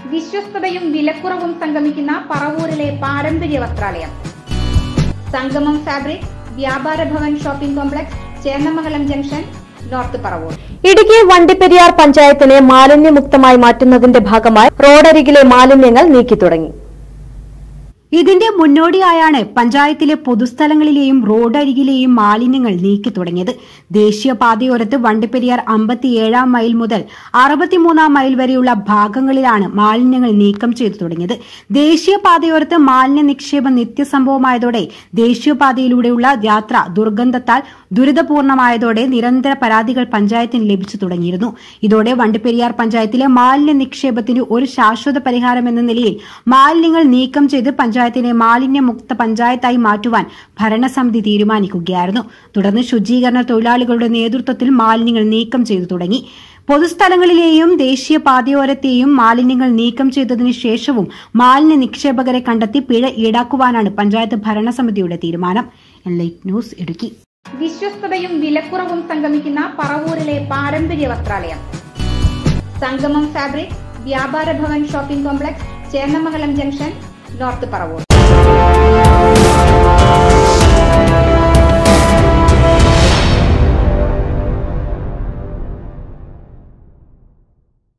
വിശ്വസ്തതയും വിലക്കുറവും സംഗമിക്കുന്ന പറവൂരിലെ പാരമ്പര്യ വസ്ത്രാലയം Sangamam fabric Vyapara Bhavan shopping complex Chendamangalam junction north Paravur Idukki Vandiperiyar പഞ്ചായത്തിനെ മാലിന്യമുക്തമായി മാറ്റുന്നതിന്റെ ഭാഗമായി റോഡരികിലെ മാലിന്യങ്ങൾ നീക്കി തുടങ്ങി ഇതിന്റെ മുന്നോടിയായാണ് പഞ്ചായത്തിലെ പൊതുസ്ഥലങ്ങളിലെയും റോഡരികിലെയും മാലിന്യങ്ങൾ നീക്കി തുടങ്ങിയത് ദേശീയപാതയോരത്ത് വണ്ടിപ്പെരിയാർ അമ്പത്തിയേഴാം മൈൽ മുതൽ അറുപത്തിമൂന്നാം മൈൽ വരെയുള്ള ഭാഗങ്ങളിലാണ് മാലിന്യങ്ങൾ നീക്കം ചെയ്തു തുടങ്ങിയത് ദേശീയപാതയോരത്ത് മാലിന്യ നിക്ഷേപം നിത്യസംഭവമായതോടെ ദേശീയപാതയിലൂടെയുള്ള യാത്ര ദുർഗന്ധത്താൽ ദുരിതപൂർണമായതോടെ നിരന്തര പരാതികൾ പഞ്ചായത്തിന് ലഭിച്ചു തുടങ്ങിയിരുന്നു ഇതോടെ വണ്ടിപ്പെരിയാർ പഞ്ചായത്തിലെ മാലിന്യ നിക്ഷേപത്തിന് ഒരു ശാശ്വത പരിഹാരം എന്ന നിലയിൽ മാലിന്യങ്ങൾ നീക്കം ചെയ്ത് പഞ്ചായത്തിനെ മാലിന്യമുക്ത പഞ്ചായത്തായി മാറ്റുവാൻ ഭരണസമിതി തീരുമാനിക്കുകയായിരുന്നു തുടർന്ന് ശുചീകരണ തൊഴിലാളികളുടെ നേതൃത്വത്തിൽ മാലിന്യങ്ങൾ നീക്കം ചെയ്തു തുടങ്ങി പൊതുസ്ഥലങ്ങളിലെയും ദേശീയ പാതയോരത്തെയും മാലിന്യങ്ങൾ നീക്കം ചെയ്തതിനു ശേഷവും മാലിന്യ നിക്ഷേപകരെ കണ്ടെത്തി പിഴ ഈടാക്കുവാനാണ് പഞ്ചായത്ത് ഭരണസമിതിയുടെ തീരുമാനം എൻലൈറ്റ് ന്യൂസ് ഇടുക്കി വിശ്വസ്തതയും വിലക്കുറവും സംഗമിക്കുന്ന പറവൂരിലെ പാരമ്പര്യ വസ്ത്രാലയം Sangamam fabric Vyapara Bhavan shopping complex Chendamangalam junction north Paravur